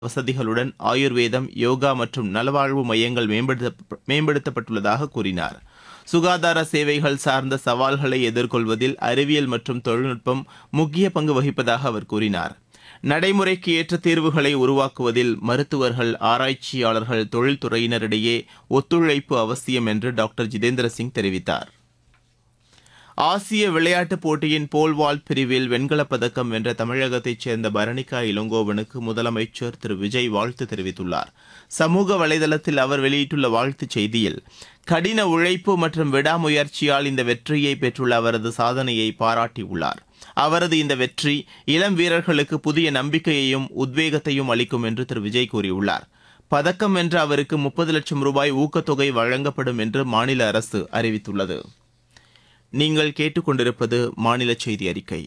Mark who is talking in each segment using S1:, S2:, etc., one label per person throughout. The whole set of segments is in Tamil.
S1: வசதிகளுடன் ஆயுர்வேதம் யோகா மற்றும் நலவாழ்வு மையங்கள் மேம்படுத்த மேம்படுத்தப்பட்டுள்ளதாக கூறினார் சுகாதார சேவைகள் சார்ந்த சவால்களை எதிர்கொள்வதில் அறிவியல் மற்றும் தொழில்நுட்பம் முக்கிய பங்கு வகிப்பதாக அவர் கூறினார் நடைமுறைக்கு ஏற்ற தீர்வுகளை உருவாக்குவதில் மருத்துவர்கள் ஆராய்ச்சியாளர்கள் தொழில்துறையினரிடையே ஒத்துழைப்பு அவசியம் என்று டாக்டர் ஜிதேந்திர சிங் தெரிவித்தார் ஆசிய விளையாட்டுப் போட்டியின் போல்வால்ட் பிரிவில் வெண்கலப் பதக்கம் வென்ற தமிழகத்தைச் சேர்ந்த பரணிகா இளங்கோவனுக்கு முதலமைச்சர் திரு விஜய் வாழ்த்து தெரிவித்துள்ளார் சமூக வலைதளத்தில் அவர் வெளியிட்டுள்ள வாழ்த்துச் செய்தியில் கடின உழைப்பு மற்றும் விடாமுயற்சியால் இந்த வெற்றியை பெற்றுள்ள அவரது சாதனையை பாராட்டியுள்ளார் அவரது இந்த வெற்றி இளம் வீரர்களுக்கு புதிய நம்பிக்கையையும் உத்வேகத்தையும் அளிக்கும் என்று திரு விஜய் கூறியுள்ளார் பதக்கம் வென்ற அவருக்கு முப்பது லட்சம் ரூபாய் ஊக்கத்தொகை வழங்கப்படும் என்று மாநில அரசு அறிவித்துள்ளது நீங்கள் கேட்டுக்கொண்டிருப்பது மாநில செய்தி அறிக்கை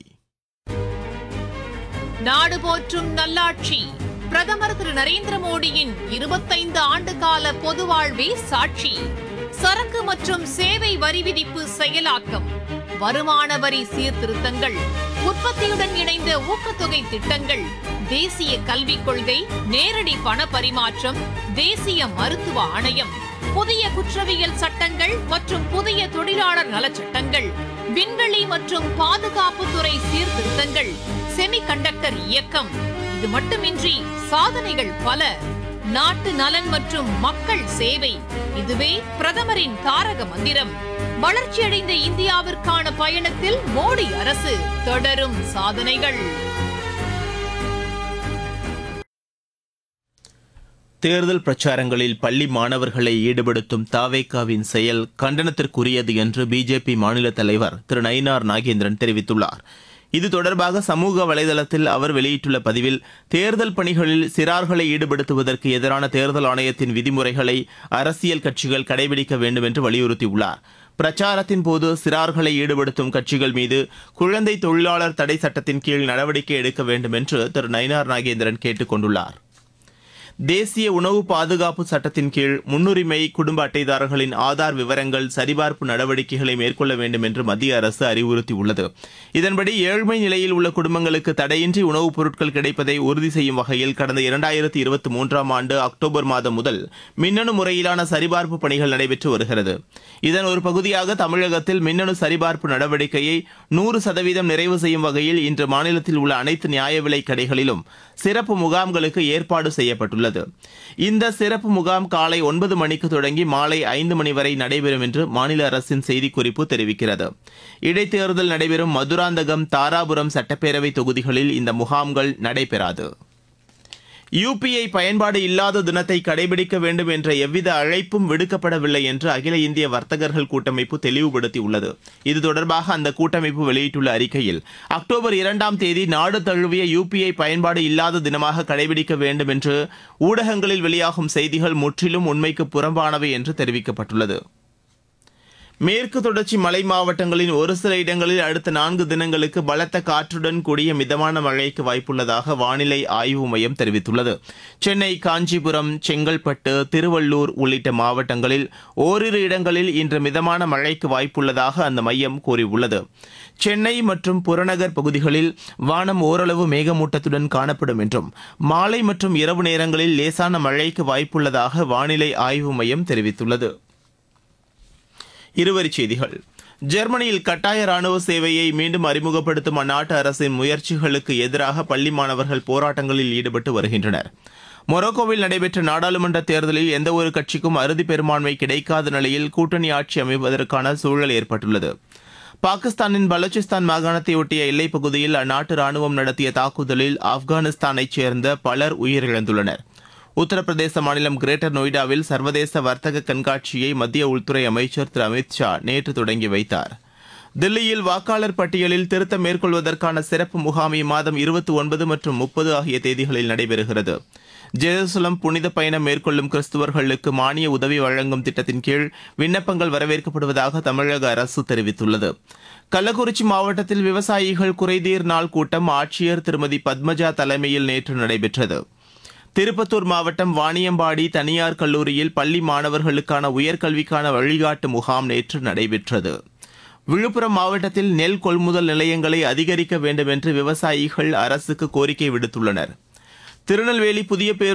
S2: நாடு போற்றும் நல்லாட்சி பிரதமர் திரு நரேந்திர மோடியின் இருபத்தைந்து ஆண்டு கால பொது வாழ்வே சாட்சி சரக்கு மற்றும் சேவை வரி விதிப்பு செயலாக்கம் வருமான வரி சீர்திருத்தங்கள் உற்பத்தியுடன் இணைந்த ஊக்கத்தொகை திட்டங்கள் தேசிய கல்விக் கொள்கை நேரடி பண பரிமாற்றம் தேசிய மருத்துவ ஆணையம் புதிய குற்றவியல் சட்டங்கள் மற்றும் புதிய தொழிலாளர் நலச் சட்டங்கள் விண்வெளி மற்றும் பாதுகாப்புத்துறை சீர்திருத்தங்கள் செமிகண்டக்டர் இயக்கம் இது மட்டுமின்றி சாதனைகள் பல நாட்டு நலன் மற்றும் மக்கள் சேவை இதுவே பிரதமரின் தாரக மந்திரம் வளர்ச்சியடைந்த இந்தியாவிற்கான பயணத்தில் மோடி அரசு தொடரும் சாதனைகள்
S1: தேர்தல் பிரச்சாரங்களில் பள்ளி மாணவர்களை ஈடுபடுத்தும் தாவேகாவின் செயல் கண்டனத்திற்குரியது என்று பிஜேபி மாநில தலைவர் திரு நயினார் நாகேந்திரன் தெரிவித்துள்ளார் இது தொடர்பாக சமூக வலைதளத்தில் அவர் வெளியிட்டுள்ள பதிவில் தேர்தல் பணிகளில் சிறார்களை ஈடுபடுத்துவதற்கு எதிரான தேர்தல் ஆணையத்தின் விதிமுறைகளை அரசியல் கட்சிகள் கடைபிடிக்க வேண்டும் என்று வலியுறுத்தியுள்ளார் பிரச்சாரத்தின் போது சிறார்களை ஈடுபடுத்தும் கட்சிகள் மீது குழந்தை தொழிலாளர் தடை சட்டத்தின் கீழ் நடவடிக்கை எடுக்க வேண்டும் என்று திரு நயினார் நாகேந்திரன் கேட்டுக் கொண்டுள்ளார் தேசிய உணவு பாதுகாப்பு சட்டத்தின் கீழ் முன்னுரிமை குடும்ப அட்டைதாரர்களின் ஆதார் விவரங்கள் சரிபார்ப்பு நடவடிக்கைகளை மேற்கொள்ள வேண்டும் என்று மத்திய அரசு அறிவுறுத்தியுள்ளது இதன்படி ஏழ்மை நிலையில் உள்ள குடும்பங்களுக்கு தடையின்றி உணவுப் பொருட்கள் கிடைப்பதை உறுதி செய்யும் வகையில் கடந்த இரண்டாயிரத்தி இருபத்தி மூன்றாம் ஆண்டு அக்டோபர் மாதம் முதல் மின்னணு முறையிலான சரிபார்ப்பு பணிகள் நடைபெற்று வருகிறது இதன் ஒரு பகுதியாக தமிழகத்தில் மின்னணு சரிபார்ப்பு நடவடிக்கையை நூறு சதவீதம் நிறைவு செய்யும் வகையில் இன்று மாநிலத்தில் உள்ள அனைத்து நியாய விலைக் கடைகளிலும் சிறப்பு முகாம்களுக்கு ஏற்பாடு செய்யப்பட்டுள்ளது இந்த சிறப்பு முகாம் காலை ஒன்பது மணிக்கு தொடங்கி மாலை ஐந்து மணி வரை நடைபெறும் என்று மாநில அரசின் செய்திக்குறிப்பு தெரிவிக்கிறது இடைத்தேர்தல் நடைபெறும் மதுராந்தகம் தாராபுரம் சட்டப்பேரவை தொகுதிகளில் இந்த முகாம்கள் நடைபெறாது யுபிஐ பயன்பாடு இல்லாத தினத்தை கடைபிடிக்க வேண்டும் என்ற எவ்வித அழைப்பும் விடுக்கப்படவில்லை என்று அகில இந்திய வர்த்தகர்கள் கூட்டமைப்பு தெளிவுபடுத்தியுள்ளது இது தொடர்பாக அந்த கூட்டமைப்பு வெளியிட்டுள்ள அறிக்கையில் அக்டோபர் இரண்டாம் தேதி நாடு தழுவிய யுபிஐ பயன்பாடு இல்லாத தினமாக கடைபிடிக்க வேண்டும் என்று ஊடகங்களில் வெளியாகும் செய்திகள் முற்றிலும் உண்மைக்கு புறம்பானவை என்று தெரிவிக்கப்பட்டுள்ளது மேற்கு தொடர்ச்சி மலை மாவட்டங்களின் ஒரு சில இடங்களில் அடுத்த நான்கு தினங்களுக்கு பலத்த காற்றுடன் கூடிய மிதமான மழைக்கு வாய்ப்புள்ளதாக வானிலை ஆய்வு மையம் தெரிவித்துள்ளது சென்னை காஞ்சிபுரம் செங்கல்பட்டு திருவள்ளூர் உள்ளிட்ட மாவட்டங்களில் ஓரிரு இடங்களில் இன்று மிதமான மழைக்கு வாய்ப்புள்ளதாக அந்த மையம் கூறியுள்ளது சென்னை மற்றும் புறநகர் பகுதிகளில் வானம் ஓரளவு மேகமூட்டத்துடன் காணப்படும் என்றும் மாலை மற்றும் இரவு நேரங்களில் லேசான மழைக்கு வாய்ப்புள்ளதாக வானிலை ஆய்வு மையம் தெரிவித்துள்ளது இருவரிச் செய்திகள் ஜெர்மனியில் கட்டாய ராணுவ சேவையை மீண்டும் அறிமுகப்படுத்தும் அந்நாட்டு அரசின் முயற்சிகளுக்கு எதிராக பள்ளி மாணவர்கள் போராட்டங்களில் ஈடுபட்டு வருகின்றனர் மொரோக்கோவில் நடைபெற்ற நாடாளுமன்ற தேர்தலில் எந்தவொரு கட்சிக்கும் அறுதி பெரும்பான்மை கிடைக்காத நிலையில் கூட்டணி ஆட்சி அமைவதற்கான சூழல் ஏற்பட்டுள்ளது பாகிஸ்தானின் பலூச்சிஸ்தான் மாகாணத்தை ஒட்டிய எல்லைப் பகுதியில் அந்நாட்டு ராணுவம் நடத்திய தாக்குதலில் ஆப்கானிஸ்தானைச் சேர்ந்த பலர் உயிரிழந்துள்ளனர் உத்தரப்பிரதேச மாநிலம் கிரேட்டர் நொய்டாவில் சர்வதேச வர்த்தக கண்காட்சியை மத்திய உள்துறை அமைச்சர் திரு அமித் ஷா நேற்று தொடங்கி வைத்தார் தில்லியில் வாக்காளர் பட்டியலில் திருத்தம் மேற்கொள்வதற்கான சிறப்பு முகாம் இம்மாதம் இருபத்தி ஒன்பது மற்றும் முப்பது ஆகிய தேதிகளில் நடைபெறுகிறது ஜெருசலம் புனித பயணம் மேற்கொள்ளும் கிறிஸ்துவர்களுக்கு மானிய உதவி வழங்கும் திட்டத்தின் கீழ் விண்ணப்பங்கள் வரவேற்கப்படுவதாக தமிழக அரசு தெரிவித்துள்ளது கள்ளக்குறிச்சி மாவட்டத்தில் விவசாயிகள் குறைதீர் நாள் கூட்டம் ஆட்சியர் திருமதி பத்மஜா தலைமையில் நேற்று நடைபெற்றது திருப்பத்தூர் மாவட்டம் வாணியம்பாடி தனியார் கல்லூரியில் பள்ளி மாணவர்களுக்கான உயர்கல்விக்கான வழிகாட்டு முகாம் நேற்று நடைபெற்றது விழுப்புரம் மாவட்டத்தில் நெல் கொள்முதல் நிலையங்களை அதிகரிக்க வேண்டும் என்று விவசாயிகள் அரசுக்கு கோரிக்கை விடுத்துள்ளனர் திருநெல்வேலி புதிய பேருந்து